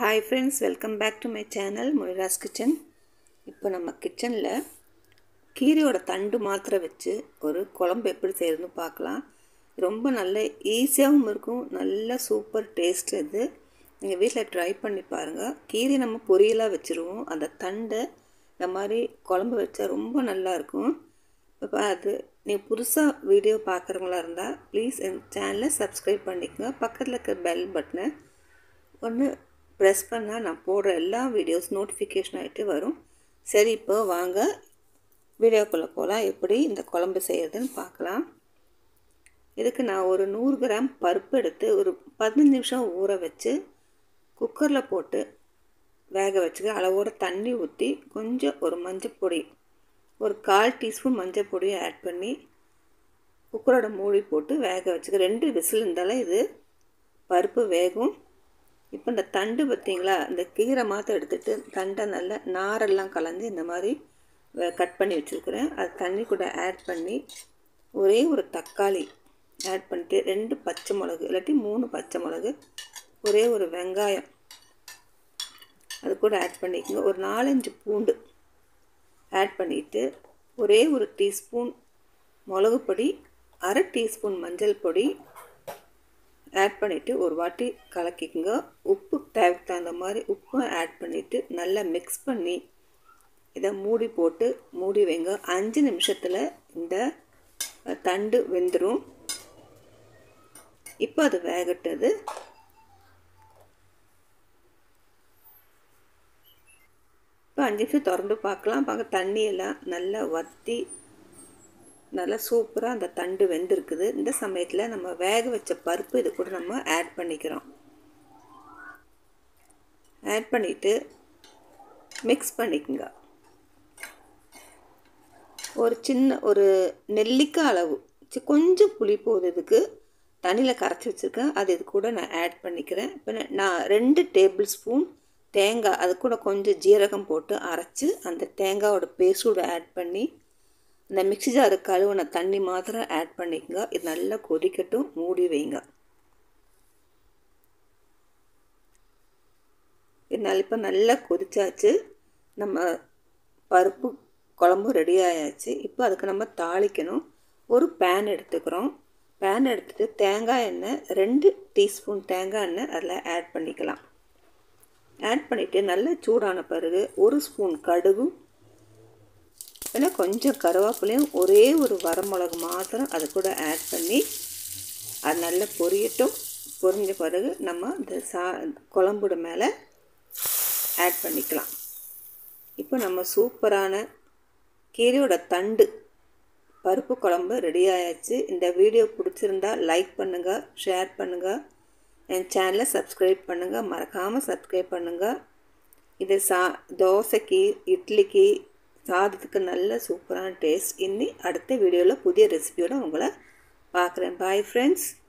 hi friends welcome back to my channel Munira's kitchen இப்போ நம்ம கிச்சனில் கீரையோட தண்டு மாத்திரை வச்சு ஒரு குழம்பு எப்படி செய்யறதுன்னு பார்க்கலாம் ரொம்ப நல்ல ஈஸியாகவும் இருக்கும் நல்ல சூப்பர் டேஸ்ட் இது நீங்கள் வீட்டில் ட்ரை பண்ணி பாருங்கள் கீரை நம்ம பொரியலாக வச்சுருவோம் அந்த தண்டை இந்த மாதிரி குழம்பு வச்சா ரொம்ப நல்லாயிருக்கும் இப்போ அது நீங்கள் புதுசாக வீடியோ பார்க்குறவங்களா இருந்தால் ப்ளீஸ் என் சேனலை சப்ஸ்கிரைப் பண்ணிக்கோங்க பக்கத்தில் இருக்க பெல் பட்டனை ஒன்று ப்ரெஸ் பண்ணால் நான் போடுற எல்லா வீடியோஸ் நோட்டிஃபிகேஷன் ஆகிட்டு வரும் சரி இப்போ வாங்க வீடியோக்குள்ளே போகலாம் எப்படி இந்த குழம்பு செய்யறதுன்னு பார்க்கலாம் இதுக்கு நான் ஒரு நூறு கிராம் பருப்பு எடுத்து ஒரு பதினஞ்சு நிமிஷம் ஊற வச்சு குக்கரில் போட்டு வேக வச்சுக்க அளவோட தண்ணி ஊற்றி கொஞ்சம் ஒரு மஞ்சள் பொடி ஒரு கால் டீஸ்பூன் மஞ்சள் பொடியை ஆட் பண்ணி குக்கரோட மூடி போட்டு வேக வச்சுக்க ரெண்டு விசில் இருந்தாலும் இது பருப்பு வேகும் இப்போ இந்த தண்டு பார்த்திங்களா இந்த கீரை மாற்ற எடுத்துகிட்டு தண்டை நல்லா நாரெல்லாம் கலந்து இந்த மாதிரி கட் பண்ணி வச்சுருக்குறேன் அது தண்ணி கூட ஆட் பண்ணி ஒரே ஒரு தக்காளி ஆட் பண்ணிட்டு ரெண்டு பச்சை மிளகு இல்லாட்டி மூணு பச்சை மிளகு ஒரே ஒரு வெங்காயம் அது கூட ஆட் பண்ணிக்கோங்க ஒரு நாலஞ்சு பூண்டு ஆட் பண்ணிவிட்டு ஒரே ஒரு டீஸ்பூன் மிளகு பொடி அரை டீஸ்பூன் மஞ்சள் பொடி ஆட் பண்ணிவிட்டு ஒரு வாட்டி கலக்கிக்கோங்க உப்பு தேவைக்கு தகுந்த மாதிரி உப்பும் ஆட் பண்ணிவிட்டு நல்லா மிக்ஸ் பண்ணி இதை மூடி போட்டு மூடி வைங்க அஞ்சு நிமிஷத்தில் இந்த தண்டு வெந்துடும் இப்போ அது வேகட்டது இப்போ அஞ்சு நிமிஷம் திறந்து பார்க்கலாம் பார்க்க தண்ணியெல்லாம் நல்லா வற்றி நல்லா சூப்பராக அந்த தண்டு வெந்திருக்குது இந்த சமயத்தில் நம்ம வேக வச்ச பருப்பு இது கூட நம்ம ஆட் பண்ணிக்கிறோம் ஆட் பண்ணிவிட்டு மிக்ஸ் பண்ணிக்கோங்க ஒரு சின்ன ஒரு நெல்லிக்காய் அளவு கொஞ்சம் புளி போகுது இதுக்கு தண்ணியில் கரைச்சி வச்சுருக்கேன் அது இது கூட நான் ஆட் பண்ணிக்கிறேன் இப்போ நான் ரெண்டு டேபிள் ஸ்பூன் தேங்காய் அது கூட கொஞ்சம் ஜீரகம் போட்டு அரைச்சி அந்த தேங்காயோட பேஸ்டோட ஆட் பண்ணி இந்த மிக்ஸி ஜாரு கழுவுன தண்ணி மாத்திரம் ஆட் பண்ணிக்கோங்க இது நல்லா கொதிக்கட்டும் மூடி வைங்க இதனால் இப்போ நல்லா கொதிச்சாச்சு நம்ம பருப்பு குழம்பு ரெடி ஆயாச்சு இப்போ அதுக்கு நம்ம தாளிக்கணும் ஒரு பேன் எடுத்துக்கிறோம் பேன் எடுத்துகிட்டு தேங்காய் எண்ணெய் ரெண்டு டீஸ்பூன் தேங்காய் எண்ணெய் அதில் ஆட் பண்ணிக்கலாம் ஆட் பண்ணிவிட்டு நல்லா சூடான பிறகு ஒரு ஸ்பூன் கடுகும் ஏன்னா கொஞ்சம் கருவேப்பிலையும் ஒரே ஒரு வரமிளகு மாத்திரம் அது கூட ஆட் பண்ணி அது நல்லா பொரியட்டும் பொரிஞ்ச பிறகு நம்ம இந்த சா குழம்புட மேலே ஆட் பண்ணிக்கலாம் இப்போ நம்ம சூப்பரான கீரையோட தண்டு பருப்பு குழம்பு ரெடி ஆயாச்சு இந்த வீடியோ பிடிச்சிருந்தா லைக் பண்ணுங்கள் ஷேர் பண்ணுங்கள் என் சேனலை சப்ஸ்கிரைப் பண்ணுங்கள் மறக்காமல் சப்ஸ்கிரைப் பண்ணுங்கள் இது சா தோசைக்கு இட்லிக்கு சாதத்துக்கு நல்ல சூப்பரான டேஸ்ட் இன்னி அடுத்த வீடியோவில் புதிய ரெசிபியோடு உங்களை பார்க்குறேன் பாய் ஃப்ரெண்ட்ஸ்